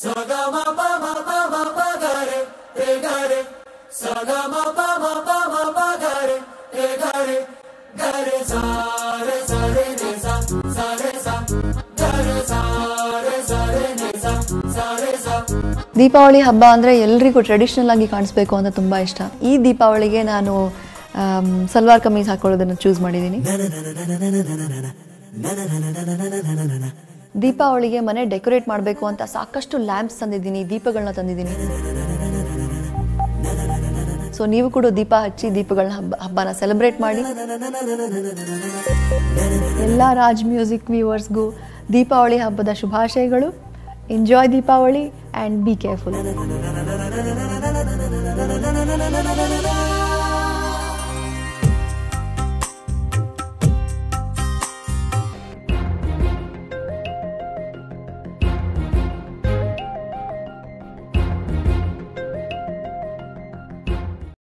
ದೀಪಾವಳಿ ಹಬ್ಬ ಅಂದರೆ ಎಲ್ರಿಗೂ ಟ್ರೆಡಿಷ್ನಲ್ ಆಗಿ ಕಾಣಿಸ್ಬೇಕು ಅಂತ ತುಂಬ ಇಷ್ಟ ಈ ದೀಪಾವಳಿಗೆ ನಾನು ಆಮ್, ಸಲ್ವಾರ್ ಕಮೀಸ್ ಹಾಕೊಳ್ಳೋದನ್ನು ಚೂಸ್ ಮಾಡಿದ್ದೀನಿ ದೀಪಾವಳಿಗೆ ಮನೆ ಡೆಕೋರೇಟ್ ಮಾಡಬೇಕು ಅಂತ ಸಾಕಷ್ಟು ಲ್ಯಾಂಪ್ಸ್ ತಂದಿದ್ದೀನಿ ದೀಪಗಳನ್ನ ತಂದಿದ್ದೀನಿ ಸೊ ನೀವು ಕೂಡ ದೀಪ ಹಚ್ಚಿ ದೀಪಗಳನ್ನ ಹಬ್ಬ ಹಬ್ಬನ ಸೆಲೆಬ್ರೇಟ್ ಮಾಡಿ ಎಲ್ಲ ರಾಜ್ ಮ್ಯೂಸಿಕ್ ವ್ಯೂವರ್ಸ್ಗೂ ದೀಪಾವಳಿ ಹಬ್ಬದ ಶುಭಾಶಯಗಳು enjoy Deepavali and be careful